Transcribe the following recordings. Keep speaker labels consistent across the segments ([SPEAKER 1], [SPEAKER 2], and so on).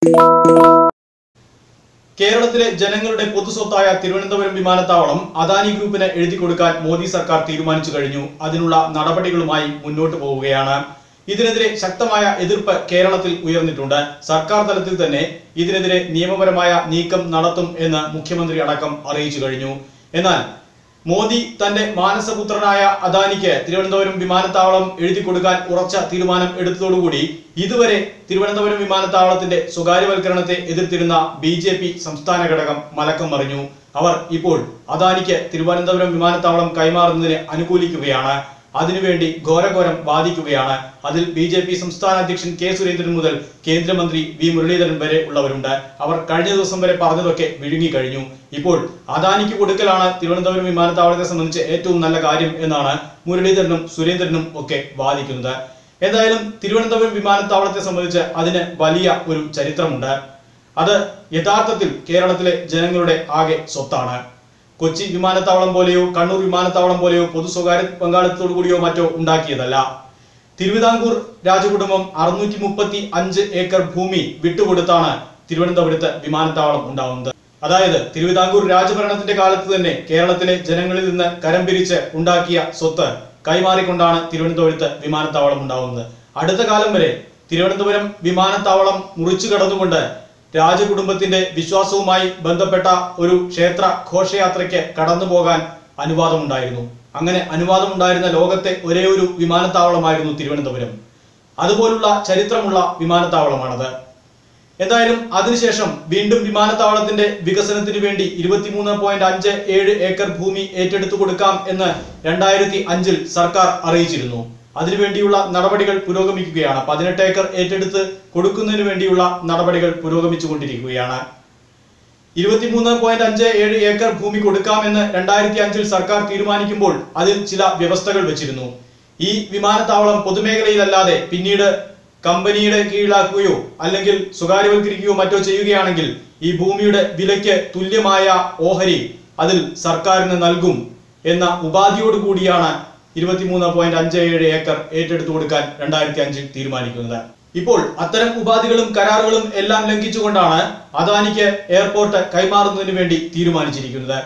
[SPEAKER 1] കേരളത്തിലെ ജനങ്ങളുടെ പൊതുസ്വത്തായ തിരുവനന്തപുരം വിമാനത്താവളം അദാനി ഗ്രൂപ്പിന് എഴുതി കൊടുക്കാൻ മോദി സർക്കാർ തീരുമാനിച്ചു കഴിഞ്ഞു അതിനുള്ള നടപടികളുമായി മുന്നോട്ട് പോവുകയാണ് ഇതിനെതിരെ ശക്തമായ എതിർപ്പ് കേരളത്തിൽ ഉയർന്നിട്ടുണ്ട് സർക്കാർ തലത്തിൽ തന്നെ ഇതിനെതിരെ നിയമപരമായ നീക്കം നടത്തും എന്ന് മുഖ്യമന്ത്രി അടക്കം അറിയിച്ചു കഴിഞ്ഞു എന്നാൽ മോദി തന്റെ മാനസപുത്രനായ അദാനിക്ക് തിരുവനന്തപുരം വിമാനത്താവളം എഴുതി കൊടുക്കാൻ ഉറച്ച തീരുമാനം എടുത്തതോടുകൂടി ഇതുവരെ തിരുവനന്തപുരം വിമാനത്താവളത്തിന്റെ സ്വകാര്യവൽക്കരണത്തെ എതിർത്തിരുന്ന ബി ജെ പി സംസ്ഥാന ഘടകം മലക്കം മറിഞ്ഞു അവർ ഇപ്പോൾ അദാനിക്ക് തിരുവനന്തപുരം വിമാനത്താവളം കൈമാറുന്നതിന് അനുകൂലിക്കുകയാണ് അതിനുവേണ്ടി ഘോരഘോരം വാദിക്കുകയാണ് അതിൽ ബി ജെ പി സംസ്ഥാന അധ്യക്ഷൻ കെ സുരേന്ദ്രൻ മുതൽ കേന്ദ്രമന്ത്രി വി മുരളീധരൻ വരെ ഉള്ളവരുണ്ട് അവർ കഴിഞ്ഞ ദിവസം വരെ പറഞ്ഞതൊക്കെ വിഴുങ്ങിക്കഴിഞ്ഞു ഇപ്പോൾ അദാനിക്ക് കൊടുക്കലാണ് തിരുവനന്തപുരം വിമാനത്താവളത്തെ സംബന്ധിച്ച് ഏറ്റവും നല്ല കാര്യം എന്നാണ് മുരളീധരനും സുരേന്ദ്രനും ഒക്കെ വാദിക്കുന്നത് എന്തായാലും തിരുവനന്തപുരം വിമാനത്താവളത്തെ സംബന്ധിച്ച് അതിന് വലിയ ഒരു ചരിത്രമുണ്ട് അത് യഥാർത്ഥത്തിൽ കേരളത്തിലെ ജനങ്ങളുടെ ആകെ സ്വത്താണ് കൊച്ചി വിമാനത്താവളം പോലെയോ കണ്ണൂർ വിമാനത്താവളം പോലെയോ പൊതു സ്വകാര്യ പങ്കാളിത്തത്തോടു കൂടിയോ മറ്റോ ഉണ്ടാക്കിയതല്ല തിരുവിതാംകൂർ രാജകുടുംബം അറുന്നൂറ്റി മുപ്പത്തി അഞ്ച് ഏക്കർ ഭൂമി വിട്ടുകൊടുത്താണ് തിരുവനന്തപുരത്ത് വിമാനത്താവളം ഉണ്ടാവുന്നത് അതായത് തിരുവിതാംകൂർ രാജഭരണത്തിന്റെ കാലത്ത് തന്നെ കേരളത്തിലെ ജനങ്ങളിൽ നിന്ന് കരം പിരിച്ച് ഉണ്ടാക്കിയ സ്വത്ത് കൈമാറിക്കൊണ്ടാണ് തിരുവനന്തപുരത്ത് വിമാനത്താവളം ഉണ്ടാവുന്നത് അടുത്ത കാലം വരെ തിരുവനന്തപുരം വിമാനത്താവളം മുറിച്ചു കടന്നുകൊണ്ട് രാജകുടുംബത്തിന്റെ വിശ്വാസവുമായി ബന്ധപ്പെട്ട ഒരു ക്ഷേത്ര ഘോഷയാത്രയ്ക്ക് കടന്നു പോകാൻ അനുവാദമുണ്ടായിരുന്നു അങ്ങനെ അനുവാദമുണ്ടായിരുന്ന ലോകത്തെ ഒരേ ഒരു വിമാനത്താവളമായിരുന്നു തിരുവനന്തപുരം അതുപോലുള്ള ചരിത്രമുള്ള വിമാനത്താവളമാണത് എന്തായാലും അതിനുശേഷം വീണ്ടും വിമാനത്താവളത്തിന്റെ വികസനത്തിന് വേണ്ടി ഇരുപത്തിമൂന്ന് പോയിന്റ് അഞ്ച് ഏഴ് ഏക്കർ ഭൂമി ഏറ്റെടുത്തു കൊടുക്കാം എന്ന് രണ്ടായിരത്തി അഞ്ചിൽ സർക്കാർ അറിയിച്ചിരുന്നു അതിനുവേണ്ടിയുള്ള നടപടികൾ പുരോഗമിക്കുകയാണ് പതിനെട്ട് ഏക്കർ ഏറ്റെടുത്ത് കൊടുക്കുന്നതിന് വേണ്ടിയുള്ള നടപടികൾ പുരോഗമിച്ചുകൊണ്ടിരിക്കുകയാണ് ഇരുപത്തിമൂന്ന് പോയിന്റ് അഞ്ച് ഏഴ് ഏക്കർ ഭൂമി കൊടുക്കാമെന്ന് രണ്ടായിരത്തി അഞ്ചിൽ സർക്കാർ തീരുമാനിക്കുമ്പോൾ അതിൽ ചില വ്യവസ്ഥകൾ വെച്ചിരുന്നു ഈ വിമാനത്താവളം പൊതുമേഖലയിലല്ലാതെ പിന്നീട് കമ്പനിയുടെ കീഴിലാക്കുകയോ അല്ലെങ്കിൽ സ്വകാര്യവൽക്കരിക്കുകയോ മറ്റോ ചെയ്യുകയാണെങ്കിൽ ഈ ഭൂമിയുടെ വിലയ്ക്ക് തുല്യമായ ഓഹരി അതിൽ സർക്കാരിന് നൽകും എന്ന ഉപാധിയോട് കൂടിയാണ് ഇരുപത്തിമൂന്ന് പോയിന്റ് അഞ്ച് ഏഴ് ഏക്കർ ഏറ്റെടുത്തു കൊടുക്കാൻ രണ്ടായിരത്തി അഞ്ചിൽ തീരുമാനിക്കുന്നത് ഇപ്പോൾ അത്തരം ഉപാധികളും കരാറുകളും എല്ലാം ലംഘിച്ചുകൊണ്ടാണ് അദാനിക്ക് എയർപോർട്ട് കൈമാറുന്നതിന് വേണ്ടി തീരുമാനിച്ചിരിക്കുന്നത്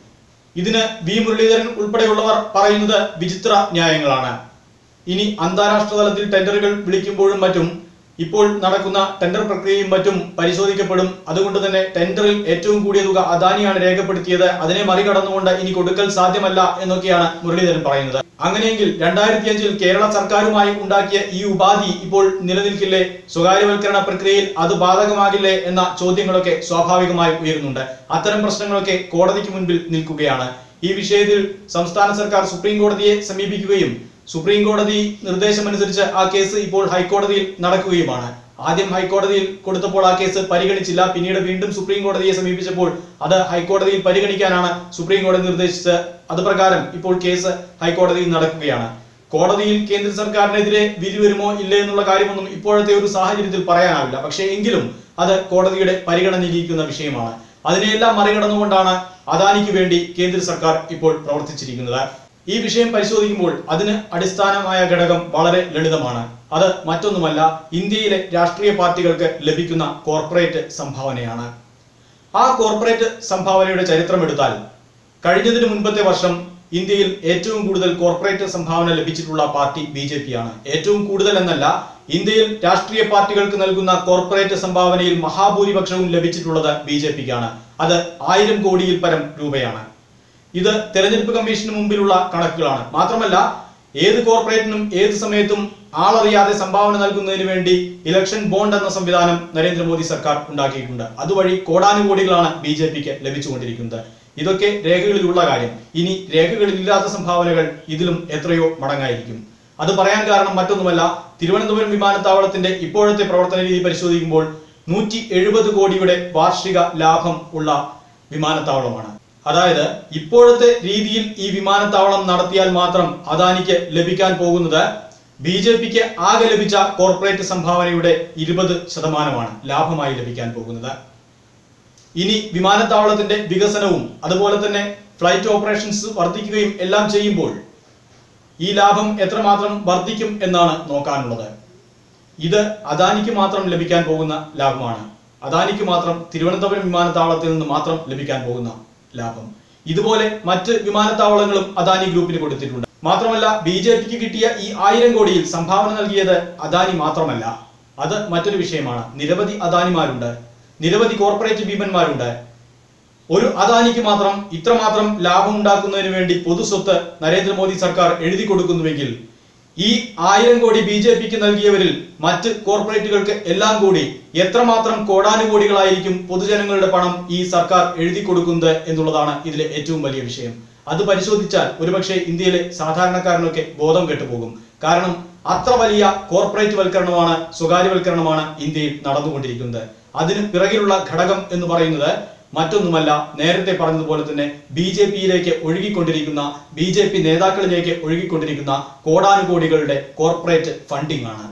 [SPEAKER 1] ഇതിന് വി മുരളീധരൻ ഉൾപ്പെടെയുള്ളവർ പറയുന്നത് വിചിത്ര ന്യായങ്ങളാണ് ഇനി അന്താരാഷ്ട്ര തലത്തിൽ ടെൻഡറുകൾ വിളിക്കുമ്പോഴും മറ്റും ഇപ്പോൾ നടക്കുന്ന ടെൻഡർ പ്രക്രിയയും മറ്റും പരിശോധിക്കപ്പെടും അതുകൊണ്ട് തന്നെ ടെൻഡറിൽ ഏറ്റവും കൂടിയ തുക അദാനിയാണ് രേഖപ്പെടുത്തിയത് അതിനെ മറികടന്നുകൊണ്ട് ഇനി കൊടുക്കൽ സാധ്യമല്ല എന്നൊക്കെയാണ് മുരളീധരൻ പറയുന്നത് അങ്ങനെയെങ്കിൽ രണ്ടായിരത്തി അഞ്ചിൽ കേരള സർക്കാരുമായി ഉണ്ടാക്കിയ ഈ ഉപാധി ഇപ്പോൾ നിലനിൽക്കില്ലേ സ്വകാര്യവൽക്കരണ പ്രക്രിയയിൽ അത് ബാധകമാകില്ലേ എന്ന ചോദ്യങ്ങളൊക്കെ സ്വാഭാവികമായി ഉയരുന്നുണ്ട് അത്തരം പ്രശ്നങ്ങളൊക്കെ കോടതിക്ക് മുൻപിൽ നിൽക്കുകയാണ് ഈ വിഷയത്തിൽ സംസ്ഥാന സർക്കാർ സുപ്രീം കോടതിയെ സമീപിക്കുകയും സുപ്രീം കോടതി നിർദ്ദേശമനുസരിച്ച് ആ കേസ് ഇപ്പോൾ ഹൈക്കോടതിയിൽ നടക്കുകയുമാണ് ആദ്യം ഹൈക്കോടതിയിൽ കൊടുത്തപ്പോൾ ആ കേസ് പരിഗണിച്ചില്ല പിന്നീട് വീണ്ടും സുപ്രീം കോടതിയെ സമീപിച്ചപ്പോൾ അത് ഹൈക്കോടതിയിൽ പരിഗണിക്കാനാണ് സുപ്രീം കോടതി നിർദ്ദേശിച്ചത് അത് പ്രകാരം ഇപ്പോൾ കേസ് ഹൈക്കോടതിയിൽ നടക്കുകയാണ് കോടതിയിൽ കേന്ദ്ര സർക്കാരിനെതിരെ വിധി വരുമോ ഇല്ലേ എന്നുള്ള കാര്യമൊന്നും ഇപ്പോഴത്തെ ഒരു സാഹചര്യത്തിൽ പറയാനാവില്ല പക്ഷേ എങ്കിലും അത് കോടതിയുടെ പരിഗണനയിലിരിക്കുന്ന വിഷയമാണ് അതിനെയെല്ലാം മറികടന്നുകൊണ്ടാണ് അദാനിക്ക് വേണ്ടി കേന്ദ്ര സർക്കാർ ഇപ്പോൾ പ്രവർത്തിച്ചിരിക്കുന്നത് ഈ വിഷയം പരിശോധിക്കുമ്പോൾ അതിന് അടിസ്ഥാനമായ ഘടകം വളരെ ലളിതമാണ് അത് മറ്റൊന്നുമല്ല ഇന്ത്യയിലെ രാഷ്ട്രീയ പാർട്ടികൾക്ക് ലഭിക്കുന്ന കോർപ്പറേറ്റ് സംഭാവനയാണ് ആ കോർപ്പറേറ്റ് സംഭാവനയുടെ ചരിത്രം എടുത്താൽ കഴിഞ്ഞതിന് മുൻപത്തെ വർഷം ഇന്ത്യയിൽ ഏറ്റവും കൂടുതൽ കോർപ്പറേറ്റ് സംഭാവന ലഭിച്ചിട്ടുള്ള പാർട്ടി ബി ജെ പി ആണ് ഏറ്റവും കൂടുതൽ എന്നല്ല ഇന്ത്യയിൽ രാഷ്ട്രീയ പാർട്ടികൾക്ക് നൽകുന്ന കോർപ്പറേറ്റ് സംഭാവനയിൽ മഹാഭൂരിപക്ഷവും ലഭിച്ചിട്ടുള്ളത് ബി ജെ പിക്കാണ് അത് ആയിരം കോടിയിൽ പരം രൂപയാണ് ഇത് തെരഞ്ഞെടുപ്പ് കമ്മീഷന് മുമ്പിലുള്ള കണക്കുകളാണ് മാത്രമല്ല ഏത് കോർപ്പറേറ്റിനും ഏത് സമയത്തും ആളറിയാതെ സംഭാവന നൽകുന്നതിന് വേണ്ടി ഇലക്ഷൻ ബോണ്ട് എന്ന സംവിധാനം നരേന്ദ്രമോദി സർക്കാർ ഉണ്ടാക്കിയിട്ടുണ്ട് അതുവഴി കോടാനുകോടികളാണ് ബി ജെ പിക്ക് ലഭിച്ചുകൊണ്ടിരിക്കുന്നത് ഇതൊക്കെ രേഖകളിലുള്ള കാര്യം ഇനി രേഖകളിലില്ലാത്ത സംഭാവനകൾ ഇതിലും എത്രയോ മടങ്ങായിരിക്കും അത് പറയാൻ കാരണം മറ്റൊന്നുമല്ല തിരുവനന്തപുരം വിമാനത്താവളത്തിന്റെ ഇപ്പോഴത്തെ പ്രവർത്തന രീതി പരിശോധിക്കുമ്പോൾ നൂറ്റി എഴുപത് കോടിയുടെ വാർഷിക ലാഭം ഉള്ള വിമാനത്താവളമാണ് അതായത് ഇപ്പോഴത്തെ രീതിയിൽ ഈ വിമാനത്താവളം നടത്തിയാൽ മാത്രം അദാനിക്ക് ലഭിക്കാൻ പോകുന്നത് ബി ജെ പിക്ക് ആകെ ലഭിച്ച കോർപ്പറേറ്റ് സംഭാവനയുടെ ഇരുപത് ശതമാനമാണ് ലാഭമായി ലഭിക്കാൻ പോകുന്നത് ഇനി വിമാനത്താവളത്തിന്റെ വികസനവും അതുപോലെ തന്നെ ഫ്ലൈറ്റ് ഓപ്പറേഷൻസ് വർദ്ധിക്കുകയും എല്ലാം ചെയ്യുമ്പോൾ ഈ ലാഭം എത്രമാത്രം വർദ്ധിക്കും എന്നാണ് നോക്കാനുള്ളത് ഇത് അദാനിക്ക് മാത്രം ലഭിക്കാൻ പോകുന്ന ലാഭമാണ് അദാനിക്ക് മാത്രം തിരുവനന്തപുരം വിമാനത്താവളത്തിൽ നിന്ന് മാത്രം ലഭിക്കാൻ പോകുന്ന ലാഭം ഇതുപോലെ മറ്റ് വിമാനത്താവളങ്ങളും അദാനി ഗ്രൂപ്പിന് കൊടുത്തിട്ടുണ്ട് മാത്രമല്ല ബി ജെ പിക്ക് കിട്ടിയ ഈ ആയിരം കോടിയിൽ സംഭാവന നൽകിയത് അദാനി മാത്രമല്ല അത് മറ്റൊരു വിഷയമാണ് നിരവധി അദാനിമാരുണ്ട് നിരവധി കോർപ്പറേറ്റ് ഭീമന്മാരുണ്ട് ഒരു അദാനിക്ക് മാത്രം ഇത്രമാത്രം ലാഭം ഉണ്ടാക്കുന്നതിന് വേണ്ടി പൊതുസ്വത്ത് നരേന്ദ്രമോദി സർക്കാർ എഴുതി കൊടുക്കുന്നുവെങ്കിൽ ഈ ആയിരം കോടി ബി ജെ പിക്ക് നൽകിയവരിൽ മറ്റ് കോർപ്പറേറ്റുകൾക്ക് എല്ലാം കൂടി എത്രമാത്രം കോടാനുകോടികളായിരിക്കും പൊതുജനങ്ങളുടെ പണം ഈ സർക്കാർ എഴുതി കൊടുക്കുന്നത് എന്നുള്ളതാണ് ഇതിലെ ഏറ്റവും വലിയ വിഷയം അത് പരിശോധിച്ചാൽ ഒരുപക്ഷെ ഇന്ത്യയിലെ സാധാരണക്കാരനൊക്കെ ബോധം കെട്ടുപോകും കാരണം അത്ര വലിയ കോർപ്പറേറ്റ് വൽക്കരണമാണ് സ്വകാര്യവൽക്കരണമാണ് ഇന്ത്യയിൽ നടന്നുകൊണ്ടിരിക്കുന്നത് അതിന് പിറകിലുള്ള ഘടകം എന്ന് പറയുന്നത് മറ്റൊന്നുമല്ല നേരത്തെ പറഞ്ഞതുപോലെ തന്നെ ബി ജെ പിയിലേക്ക് ഒഴുകിക്കൊണ്ടിരിക്കുന്ന ബി ജെ പി നേതാക്കളിലേക്ക് ഒഴുകിക്കൊണ്ടിരിക്കുന്ന കോടാനുകോടികളുടെ കോർപ്പറേറ്റ് ഫണ്ടിംഗ് ആണ്